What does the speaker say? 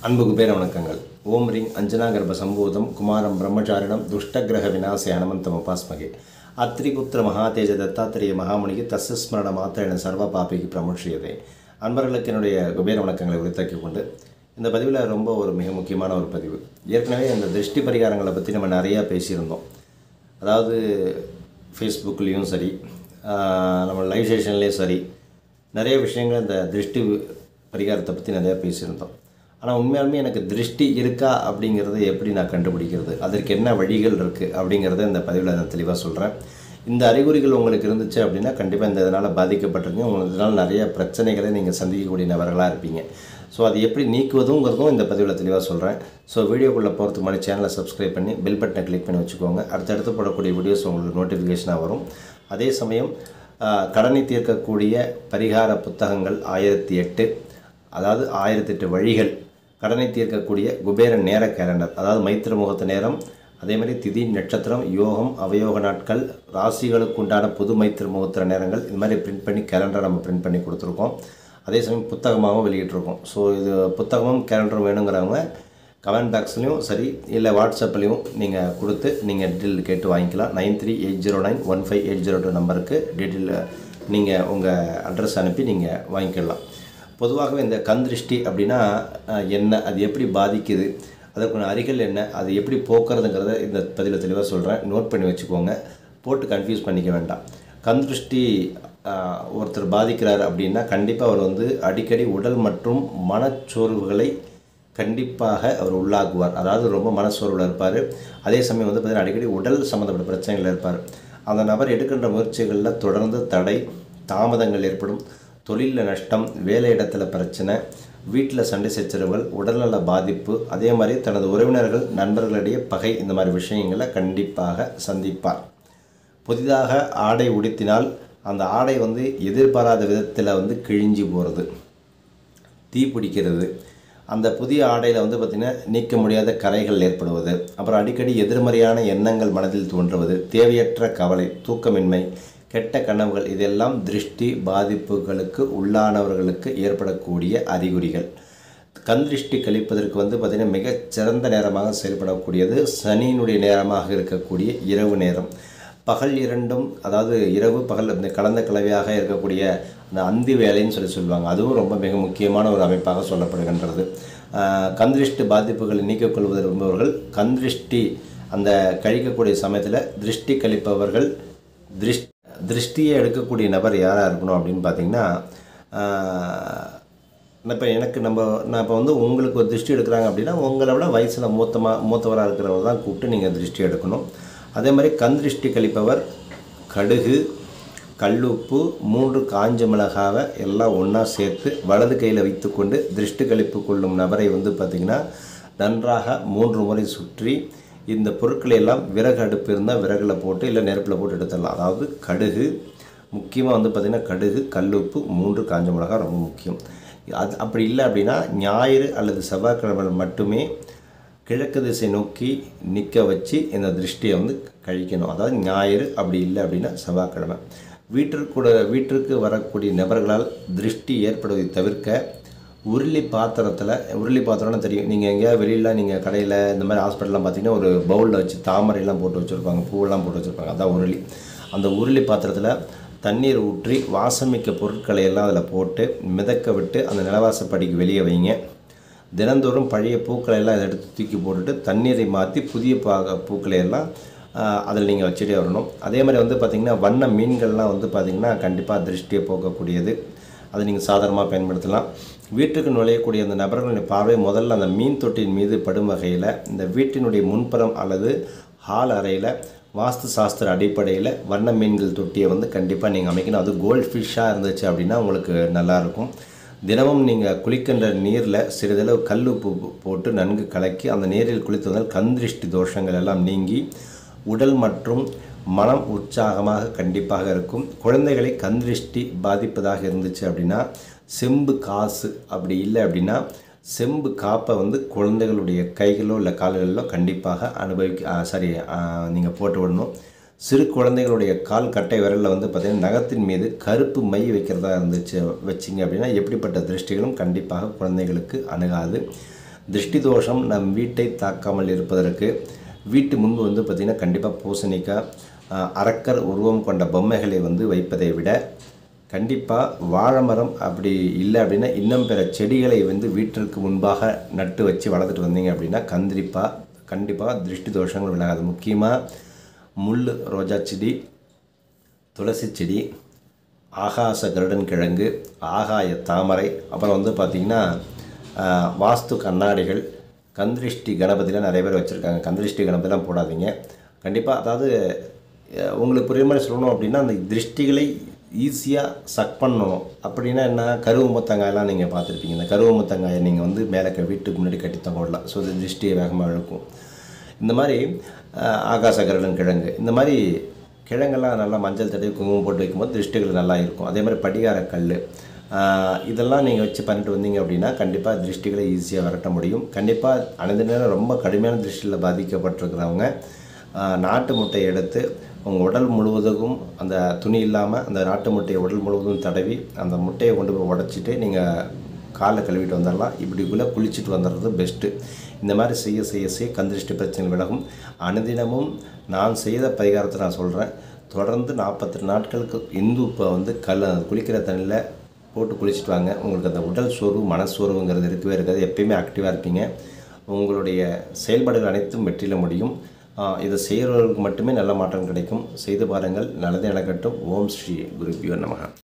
அன்பு குபேர வணக்கங்கள் ஓம் ரிங் அஞ்சனா கர்ப்ப சம்பூதம் குமாரம் பிரம்மச்சாரிணம் துஷ்டகிரக விநாசே ஹனுமந்தம் உபாஸ்மகே அத்ரிபுத்திர மகாதேஜ தத்தாத்திரேய மகாமுனிக்கு தஸ்ய ஸ்மரண மாத்திரன சர்வ பாபிக்கு பிரமுஷியதே அன்பர்களுக்கு என்னுடைய குபேர வணக்கங்களை உரித்தாக்கிக் கொண்டு இந்த பதிவில் ரொம்ப ஒரு மிக முக்கியமான ஒரு பதிவு ஏற்கனவே இந்த திருஷ்டி பரிகாரங்களை பற்றி நம்ம நிறையா பேசியிருந்தோம் அதாவது ஃபேஸ்புக்லேயும் சரி ஆஹ் நம்ம லைவ் செஷன்லேயும் சரி நிறைய விஷயங்கள் இந்த திருஷ்டி பரிகாரத்தை பற்றி நிறையா பேசியிருந்தோம் ஆனால் உண்மையாலுமே எனக்கு திருஷ்டி இருக்கா அப்படிங்கிறத எப்படி நான் கண்டுபிடிக்கிறது அதற்கு என்ன வழிகள் இருக்குது அப்படிங்கிறத இந்த பதிவில் நான் தெளிவாக சொல்கிறேன் இந்த அறிகுறிகள் உங்களுக்கு இருந்துச்சு அப்படின்னா கண்டிப்பாக இந்த இதனால் பாதிக்கப்பட்டிருக்கீங்க உங்களுக்கு இதனால் நிறைய பிரச்சனைகளை நீங்கள் சந்திக்கக்கூடிய நபர்களாக இருப்பீங்க ஸோ அது எப்படி நீக்குவதுங்கிறதும் இந்த பதிவில் தெளிவாக சொல்கிறேன் ஸோ வீடியோக்குள்ளே போகிறதுக்கு முன்னாடி சேனலை சப்ஸ்கிரைப் பண்ணி பெல் பட்டனை கிளிக் பண்ணி வச்சுக்கோங்க அடுத்தடுத்து போடக்கூடிய வீடியோஸ் உங்களுக்கு நோட்டிஃபிகேஷனாக வரும் அதே சமயம் ஆஹ், கடனை தீர்க்கக்கூடிய பரிகார புத்தகங்கள் ஆயிரத்தி எட்டு அதாவது ஆயிரத்தி எட்டு வழிகள் கடனை தீர்க்கக்கூடிய குபேர நேர கேலண்டர் அதாவது மைத்திர முகூர்த்த நேரம் அதே மாதிரி திதி நட்சத்திரம் யோகம் அவயோக நாட்கள் ராசிகளுக்கு உண்டான புது மைத்திர முகூர்த்த நேரங்கள் இது மாதிரி பிரிண்ட் பண்ணி கேலண்டர் நம்ம பிரிண்ட் பண்ணி கொடுத்துருக்கோம் அதே சமயம் புத்தகமாகவும் வெளியிட்டிருக்கோம் ஸோ இது புத்தகமும் கேலண்டரும் வேணுங்கிறவங்க கமெண்ட் பாக்ஸ்லையும் சரி இல்லை வாட்ஸ்அப்லேயும் நீங்கள் கொடுத்து நீங்கள் டீட்டெயில் கேட்டு வாங்கிக்கலாம் nine three eight zero nine one five eight zero two நம்பருக்கு டீட்டெயில் நீங்கள் உங்கள் அட்ரஸ் அனுப்பி நீங்கள் வாங்கிக்கலாம் பொதுவாகவே இந்த கண் திருஷ்டி அப்படின்னா அஹ், என்ன அது எப்படி பாதிக்குது அதற்கான அறிகள் என்ன அது எப்படி போக்குறதுங்கிறத இந்த பதிவில் தெளிவாக சொல்கிறேன் நோட் பண்ணி வச்சுக்கோங்க போட்டு கன்ஃபியூஸ் பண்ணிக்க வேண்டாம் கண் திருஷ்டி அஹ், ஒருத்தர் பாதிக்கிறார் அப்படின்னா கண்டிப்பாக அவர் வந்து அடிக்கடி உடல் மற்றும் மனச்சோர்வுகளை கண்டிப்பாக அவர் உள்ளாக்குவார் அதாவது ரொம்ப மனசோர்வில் இருப்பார் அதே சமயம் வந்து பார்த்திங்கன்னா அடிக்கடி உடல் சம்மந்தப்பட்ட பிரச்சனைகள் இருப்பார் அந்த நபர் எடுக்கின்ற முயற்சிகளில் தொடர்ந்து தடை தாமதங்கள் ஏற்படும் தொழிலில் நஷ்டம் வேலை இடத்துல பிரச்சனை வீட்டில் சண்டை சச்சரவுகள் உடல்நல பாதிப்பு அதே மாதிரி தனது உறவினர்கள் நண்பர்களிடையே பகை இந்த மாதிரி விஷயங்களை கண்டிப்பாக சந்திப்பார் புதிதாக ஆடை உடுத்தினால் அந்த ஆடை வந்து எதிர்பாராத விதத்தில் வந்து கிழிஞ்சு போகிறது தீ பிடிக்கிறது அந்த புதிய ஆடையில் வந்து பார்த்திங்கன்னா நீக்க முடியாத கரைகள் ஏற்படுவது அப்புறம் அடிக்கடி எதிர்மறையான எண்ணங்கள் மனதில் தோன்றுவது தேவையற்ற கவலை தூக்கமின்மை கெட்ட கனவுகள் இதெல்லாம் திருஷ்டி பாதிப்புகளுக்கு உள்ளானவர்களுக்கு ஏற்படக்கூடிய அறிகுறிகள் கண் திருஷ்டி கழிப்பதற்கு வந்து பார்த்திங்கன்னா மிகச் சிறந்த நேரமாக செயல்படக்கூடியது சனியினுடைய நேரமாக இருக்கக்கூடிய இரவு நேரம் பகல் இரண்டும் அதாவது இரவு பகல் இந்த கலந்த கலவையாக இருக்கக்கூடிய அந்த அந்தி வேலைன்னு சொல்லி சொல்லுவாங்க அதுவும் ரொம்ப மிக முக்கியமான ஒரு அமைப்பாக சொல்லப்படுகின்றது ஆஹ் கந்திருஷ்டி பாதிப்புகளை நீக்கிக் கொள்வது விரும்புபவர்கள் கந்திருஷ்டி அந்த கழிக்கக்கூடிய சமயத்தில் திருஷ்டி கழிப்பவர்கள் திருஷ்டி திருஷ்டியை எடுக்கக்கூடிய நபர் யாராக இருக்கணும் அப்படின்னு பார்த்தீங்கன்னா இப்போ எனக்கு நம்ம நான் இப்போ வந்து உங்களுக்கு ஒரு திருஷ்டி எடுக்கிறாங்க அப்படின்னா உங்களை விட வயசில் மூத்தமாக மூத்தவராக இருக்கிறவர் தான் கூப்பிட்டு நீங்கள் திருஷ்டி எடுக்கணும் அதே மாதிரி கண் திருஷ்டி கழிப்பவர் கடுகு கல்லுப்பு மூன்று காஞ்ச மிளகாவை எல்லாம் ஒன்றா சேர்த்து வலது கையில் வைத்துக்கொண்டு திருஷ்டி கழிப்பு கொள்ளும் நபரை வந்து பார்த்திங்கன்னா நன்றாக மூன்று முறை சுற்றி இந்த பொருட்களை எல்லாம் விறகு அடுப்பு இருந்தால் விறகுல போட்டு இல்லை நெருப்பில் போட்டு எடுத்துடலாம் அதாவது கடுகு முக்கியமாக வந்து பார்த்திங்கன்னா கடுகு கல்லுப்பு மூன்று காஞ்ச மிளகா ரொம்ப முக்கியம் அது அப்படி இல்லை அப்படின்னா ஞாயிறு அல்லது செவ்வாய்க்கிழமை மட்டுமே கிழக்கு திசை நோக்கி நிற்க வச்சு இந்த திருஷ்டியை வந்து கழிக்கணும் அதாவது ஞாயிறு அப்படி இல்லை அப்படின்னா செவ்வாய்க்கிழமை வீட்டிற்கூட வீட்டிற்கு வரக்கூடிய நபர்களால் திருஷ்டி ஏற்படுவதை தவிர்க்க உருளி பாத்திரத்தில் உருளி பாத்திரம்னு தெரியும் நீங்கள் எங்கேயாவது வெளியில் நீங்கள் கடையில் இந்த மாதிரி ஹாஸ்பிட்டல்லாம் பார்த்தீங்கன்னா ஒரு பவுலில் வச்சு தாமரையெல்லாம் போட்டு வச்சுருப்பாங்க பூவெல்லாம் போட்டு வச்சுருப்பாங்க அதான் உருளி அந்த உருளி பாத்திரத்தில் தண்ணீர் ஊற்றி வாசமிக்க பொருட்களை எல்லாம் அதில் போட்டு மிதக்க விட்டு அந்த நிலவாசப்படிக்கு வெளியே வைங்க தினந்தோறும் பழைய பூக்களை எல்லாம் இதை எடுத்து தூக்கி போட்டுட்டு தண்ணீரை மாற்றி புதிய பா பூக்களை எல்லாம் அதில் நீங்கள் வச்சுட்டே வரணும் அதே மாதிரி வந்து பார்த்திங்கன்னா வண்ண மீன்கள்லாம் வந்து பார்த்திங்கன்னா கண்டிப்பாக திருஷ்டியை போக்கக்கூடியது அதை நீங்கள் சாதாரணமாக பயன்படுத்தலாம் வீட்டுக்கு நுழையக்கூடிய அந்த நபர்களுடைய பார்வை முதல்ல அந்த மீன் தொட்டியின் மீது படும் வகையில் இந்த வீட்டினுடைய முன்புறம் அல்லது ஹால் அறையில் வாஸ்து சாஸ்திர அடிப்படையில் வண்ண மீன்கள் தொட்டியை வந்து கண்டிப்பாக நீங்கள் அமைக்கணும் அது கோல்ட் ஃபிஷ்ஷாக இருந்துச்சு அப்படின்னா உங்களுக்கு நல்லாயிருக்கும் தினமும் நீங்கள் குளிக்கின்ற நீரில் சிறிதளவு கல் உப்பு போட்டு நன்கு கலக்கி அந்த நீரில் குளித்து வந்தால் கந்திருஷ்டி தோஷங்கள் எல்லாம் நீங்கி உடல் மற்றும் மனம் உற்சாகமாக கண்டிப்பாக இருக்கும் குழந்தைகளை கந்திருஷ்டி பாதிப்பதாக இருந்துச்சு அப்படின்னா செம்பு காசு அப்படி இல்லை அப்படின்னா செம்பு காப்பை வந்து குழந்தைகளுடைய கைகளோ இல்லை கால்களிலோ கண்டிப்பாக அனுபவிக்க சாரி நீங்கள் போட்டு விடணும் சிறு குழந்தைகளுடைய கால் கட்டை விரலில் வந்து பார்த்திங்கன்னா நகத்தின் மீது கருப்பு மை வைக்கிறதா இருந்துச்சு வச்சிங்க அப்படின்னா எப்படிப்பட்ட திருஷ்டிகளும் கண்டிப்பாக குழந்தைகளுக்கு அணுகாது திருஷ்டி தோஷம் நம் வீட்டை தாக்காமல் இருப்பதற்கு வீட்டு முன்பு வந்து பார்த்திங்கன்னா கண்டிப்பாக பூசணிக்காய் ஆஹ், அரக்கர் உருவம் கொண்ட பொம்மைகளை வந்து வைப்பதை விட கண்டிப்பாக வாழை மரம் அப்படி இல்லை அப்படின்னா இன்னும் பிற செடிகளை வந்து வீட்டிற்கு முன்பாக நட்டு வச்சு வளர்த்துட்டு வந்தீங்க அப்படின்னா கண்டிப்பாக கண்டிப்பாக திருஷ்டி தோஷங்கள் விலகாது முக்கியமாக முள் ரோஜா செடி துளசி செடி ஆகாச கருடன் கிழங்கு ஆகாய தாமரை அப்புறம் வந்து பார்த்திங்கன்னா ஆஹ், வாஸ்து கண்ணாடிகள் கந்திருஷ்டி கணபதிலாம் நிறைய பேர் வச்சுருக்காங்க கந்திருஷ்டி கணபதிலாம் போடாதீங்க கண்டிப்பாக அதாவது அஹ், உங்களுக்கு புரியுற மாதிரி சொல்லணும் அப்படின்னா அந்த திருஷ்டிகளை ஈஸியாக சக் பண்ணணும் அப்படின்னா என்ன கருவு முத்தங்காயெல்லாம் நீங்கள் பார்த்துருப்பீங்க இந்த கருவு முத்தங்காயை நீங்கள் வந்து மேலே க- வீட்டுக்கு முன்னாடி கட்டி தொங்க விடலாம் ஸோ இந்த திருஷ்டியை வேகமாக இழுக்கும் இந்த மாதிரி அஹ், ஆகாச கருடன் கிழங்கு இந்த மாதிரி கிழங்கெல்லாம் நல்லா மஞ்சள் தடவி குங்குமம் போட்டு வைக்கும்போது திருஷ்டிகள் நல்லா இருக்கும் அதே மாதிரி படிகார கல் இதெல்லாம் நீங்கள் வச்சு பண்ணிட்டு வந்தீங்க அப்படின்னா கண்டிப்பாக திருஷ்டிகளை ஈஸியாக விரட்ட முடியும் கண்டிப்பாக அனைத்து நேரம் ரொம்ப கடுமையான திருஷ்டியில் பாதிக்கப்பட்டிருக்கிறவங்க ஆஹ், நாட்டு முட்டையை எடுத்து உங்கள் உடல் முழுவதும் அந்த துணி இல்லாமல் அந்த நாட்டு முட்டையை உடல் முழுவதும் தடவி அந்த முட்டையை கொண்டு போய் உடச்சிட்டு நீங்கள் காலை கழுவிட்டு வந்துடலாம் இப்படிக்குள்ளே குளிச்சுட்டு வந்துடுறது பெஸ்ட்டு இந்த மாதிரி செய்ய செய்ய செய்ய கந்திருஷ்டி பிரச்சனை விலகும் அனுதினமும் நான் செய்த பரிகாரத்தை நான் சொல்கிறேன் தொடர்ந்து நாற்பத்தெட்டு நாட்களுக்கு இந்து இப்போ வந்து கல் குளிக்கிற தண்ணியில் போட்டு குளிச்சுட்டு வாங்க உங்களுக்கு அந்த உடல் சோர்வு மனசோர்வுங்கிறது இருக்கவே இருக்காது எப்பயுமே ஆக்டிவாக இருப்பீங்க உங்களுடைய செயல்பாடுகள் அனைத்தும் வெற்றில முடியும் ஆஹ் இதை செய்கிறவர்களுக்கு மட்டுமே நல்ல மாற்றம் கிடைக்கும் செய்து பாருங்கள் நல்லதே நடக்கட்டும் ஓம் ஸ்ரீ குருபியோ நமக